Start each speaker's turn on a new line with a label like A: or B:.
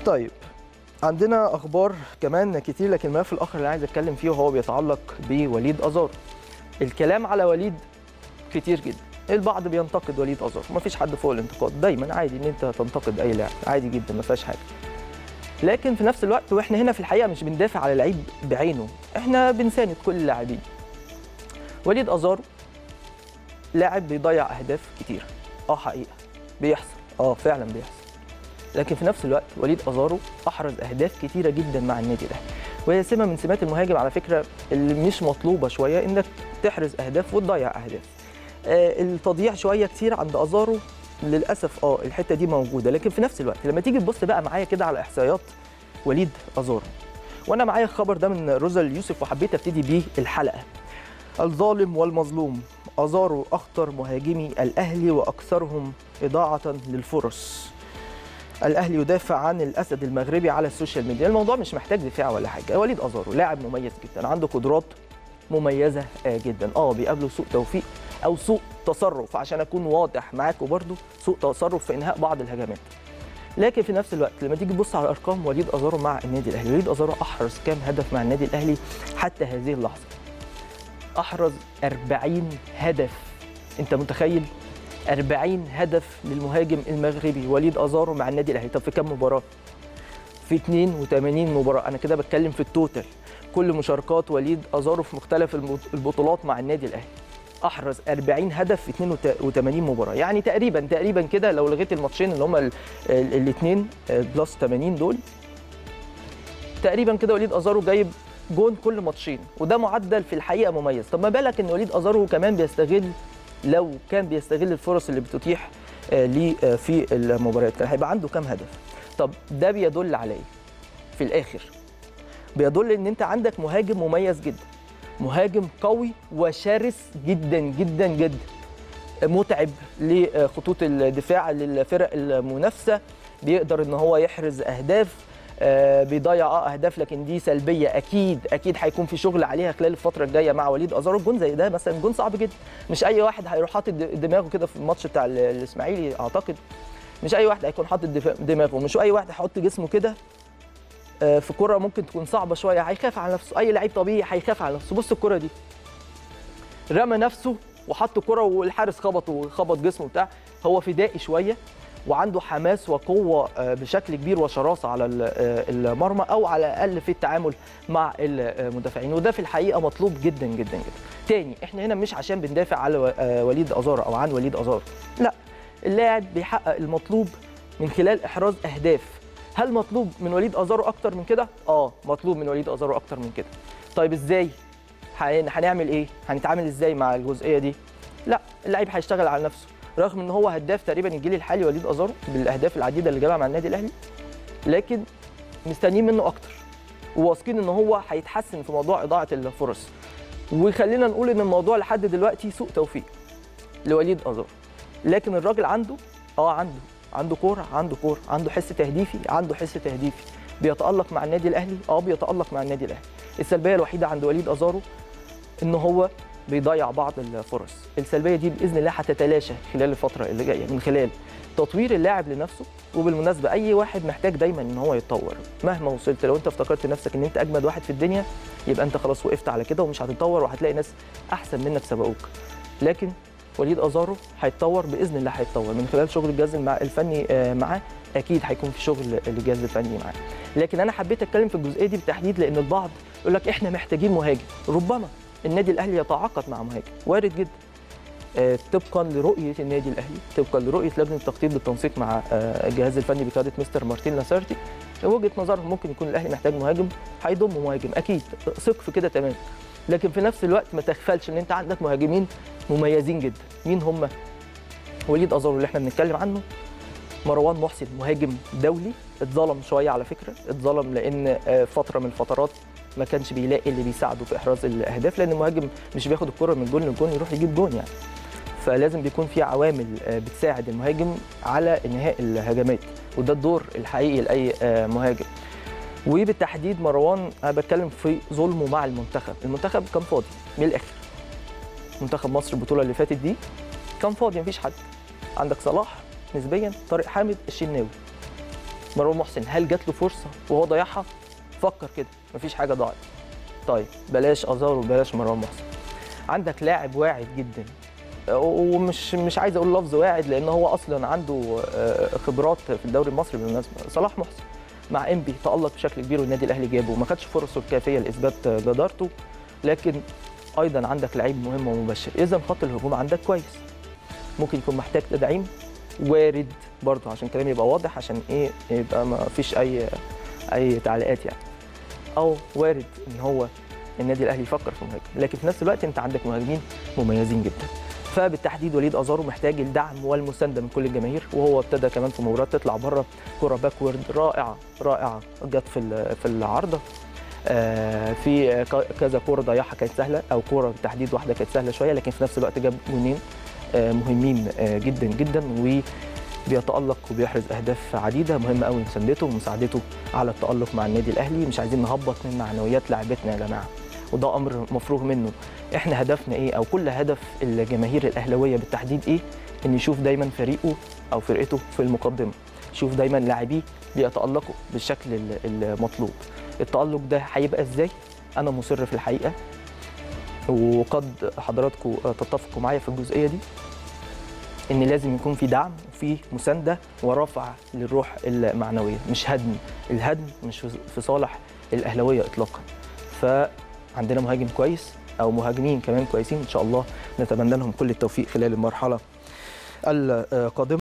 A: طيب عندنا اخبار كمان كتير لكن الملف الاخر اللي عايز اتكلم فيه وهو بيتعلق بوليد ازار الكلام على وليد كتير جدا البعض بينتقد وليد ازار مفيش حد فوق الانتقاد دايما عادي ان انت تنتقد اي لاعب عادي جدا ما فيهاش حاجه لكن في نفس الوقت واحنا هنا في الحقيقه مش بندافع على لعيب بعينه احنا بنساند كل اللاعبين وليد ازار لاعب بيضيع اهداف كتير اه حقيقه بيحصل اه فعلا بيحصل لكن في نفس الوقت وليد ازارو احرز اهداف كتيره جدا مع النادي الاهلي وهي سمه من سمات المهاجم على فكره اللي مش مطلوبه شويه انك تحرز اهداف وتضيع اهداف آه التضييع شويه كتير عند ازارو للاسف اه الحته دي موجوده لكن في نفس الوقت لما تيجي تبص بقى معايا كده على احصائيات وليد ازارو وانا معايا الخبر ده من روزا يوسف وحبيت ابتدي بيه الحلقه الظالم والمظلوم ازارو اخطر مهاجمي الاهلي واكثرهم اضاعه للفرص الاهلي يدافع عن الاسد المغربي على السوشيال ميديا الموضوع مش محتاج دفاع ولا حاجه وليد ازارو لاعب مميز جدا عنده قدرات مميزه جدا اه بيقابله سوء توفيق او سوء تصرف عشان اكون واضح معاكم برضو سوء تصرف في انهاء بعض الهجمات لكن في نفس الوقت لما تيجي تبص على ارقام وليد ازارو مع النادي الاهلي وليد ازارو احرز كام هدف مع النادي الاهلي حتى هذه اللحظه احرز 40 هدف انت متخيل 40 هدف للمهاجم المغربي وليد ازارو مع النادي الاهلي طب في كام مباراه في 82 مباراه انا كده بتكلم في التوتال كل مشاركات وليد ازارو في مختلف البطولات مع النادي الاهلي احرز 40 هدف في 82 مباراه يعني تقريبا تقريبا كده لو لغيت الماتشين اللي هم الاثنين بلس 80 دول تقريبا كده وليد ازارو جايب جون كل ماتشين وده معدل في الحقيقه مميز طب ما بالك ان وليد ازارو كمان بيستغل لو كان بيستغل الفرص اللي بتتيح ليه في المباريات كان هيبقى عنده كام هدف طب ده بيدل على ايه في الاخر بيدل ان انت عندك مهاجم مميز جدا مهاجم قوي وشرس جدا جدا جدا متعب لخطوط الدفاع للفرق المنافسه بيقدر ان هو يحرز اهداف آه بيضيع اه اهداف لكن دي سلبيه اكيد اكيد هيكون في شغل عليها خلال الفتره الجايه مع وليد ازارو جون زي ده مثلا جون صعب جدا مش اي واحد هيروح حاطط دماغه كده في الماتش بتاع الاسماعيلي اعتقد مش اي واحد هيكون حاطط دماغه مش اي واحد هيحط جسمه كده آه في كره ممكن تكون صعبه شويه هيخاف على نفسه اي لعيب طبيعي هيخاف على نفسه بص الكره دي رمى نفسه وحط كره والحارس خبطه وخبط جسمه بتاع هو فدائي شويه وعنده حماس وقوه بشكل كبير وشراسه على المرمى او على الاقل في التعامل مع المدافعين وده في الحقيقه مطلوب جدا جدا جدا. تاني احنا هنا مش عشان بندافع على وليد ازار او عن وليد ازار لا اللاعب بيحقق المطلوب من خلال احراز اهداف هل مطلوب من وليد ازارو اكتر من كده اه مطلوب من وليد ازارو اكتر من كده طيب ازاي هنعمل ايه هنتعامل ازاي مع الجزئيه دي لا اللعيب هيشتغل على نفسه رغم ان هو هداف تقريبا الجيل الحالي وليد ازارو بالاهداف العديده اللي جابها مع النادي الاهلي لكن مستنيين منه اكتر وواثقين ان هو هيتحسن في موضوع اضاعه الفرص وخلينا نقول ان الموضوع لحد دلوقتي سوء توفيق لوليد ازارو لكن الراجل عنده اه عنده عنده كوره عنده كوره عنده حس تهديفي عنده حس تهديفي بيتالق مع النادي الاهلي اه بيتالق مع النادي الاهلي السلبيه الوحيده عند وليد ازارو ان هو بيضيع بعض الفرص السلبيه دي باذن الله هتتلاشى خلال الفتره اللي جايه من خلال تطوير اللاعب لنفسه وبالمناسبه اي واحد محتاج دايما ان هو يتطور مهما وصلت لو انت افتكرت نفسك ان انت اجمد واحد في الدنيا يبقى انت خلاص وقفت على كده ومش هتتطور وهتلاقي ناس احسن منك سبقوك لكن وليد ازارو هيتطور باذن الله هيتطور من خلال شغل الجهاز الفني معاه اكيد هيكون في شغل للجهاز الفني معاه لكن انا حبيت اتكلم في الجزئيه دي بالتحديد لان البعض يقول لك احنا محتاجين مهاجم ربما النادي الاهلي يتعاقد مع مهاجم وارد جدا آه طبقا لرؤيه النادي الاهلي طبقا لرؤيه لجنه التخطيط بالتنسيق مع آه الجهاز الفني بقياده مستر مارتين لاسارتي وجهه نظرهم ممكن يكون الاهلي محتاج مهاجم هيضم مهاجم اكيد ثق في كده تمام لكن في نفس الوقت ما تغفلش ان انت عندك مهاجمين مميزين جدا مين هم وليد ازارو اللي احنا بنتكلم عنه مروان محسن مهاجم دولي اتظلم شويه على فكره اتظلم لان فتره من الفترات ما كانش بيلاقي اللي بيساعده في احراز الاهداف لان المهاجم مش بياخد الكره من جون لجون يروح يجيب جون يعني فلازم بيكون في عوامل بتساعد المهاجم على انهاء الهجمات وده الدور الحقيقي لاي مهاجم وبالتحديد مروان انا بتكلم في ظلمه مع المنتخب المنتخب كان فاضي من الاخر منتخب مصر البطوله اللي فاتت دي كان فاضي مفيش حد عندك صلاح نسبيا طارق حامد الشناوي مروان محسن هل جات له فرصه وهو ضيعها فكر كده مفيش حاجه ضاعت طيب بلاش ازار وبلاش مروان محسن عندك لاعب واعد جدا ومش مش عايز اقول لفظ واعد لان هو اصلا عنده آه، خبرات في الدوري المصري بالمناسبه صلاح محسن مع انبي تالق بشكل كبير والنادي الاهلي جابه وما خدش فرصه الكافيه لاثبات جدارته لكن ايضا عندك لعيب مهم ومبشر اذا خط الهجوم عندك كويس ممكن يكون محتاج تدعيم وارد برضه عشان كلامي يبقى واضح عشان ايه يبقى ما فيش اي اي تعليقات يعني او وارد ان هو النادي الاهلي يفكر في مهاجم لكن في نفس الوقت انت عندك مهاجمين مميزين جدا فبالتحديد وليد ازارو محتاج الدعم والمسانده من كل الجماهير وهو ابتدى كمان في مباراه تطلع بره كره باكورد رائعه رائعه جت في ال- في العارضه آه، في ك- كذا كوره ضيعها كانت سهله او كوره بالتحديد واحده كانت سهله شويه لكن في نفس الوقت جاب جونين آه، مهمين آه، جدا جدا وبيتالق وبيحرز اهداف عديده مهم قوي مساندته ومساعدته على التالق مع النادي الاهلي مش عايزين نهبط من معنويات لاعبتنا يا جماعه وده امر مفروغ منه احنا هدفنا ايه او كل هدف الجماهير الاهلاويه بالتحديد ايه ان يشوف دايما فريقه او فرقته في المقدمه يشوف دايما لاعبيه بيتالقوا بالشكل ال- المطلوب التالق ده هيبقى ازاي انا مصر في الحقيقه وقد حضراتكم تتفقوا معايا في الجزئيه دي ان لازم يكون في دعم وفي مسانده ورفع للروح المعنويه مش هدم الهدم مش في صالح الاهلاويه اطلاقا فعندنا مهاجم كويس او مهاجمين كمان كويسين ان شاء الله نتمنى لهم كل التوفيق خلال المرحله القادمه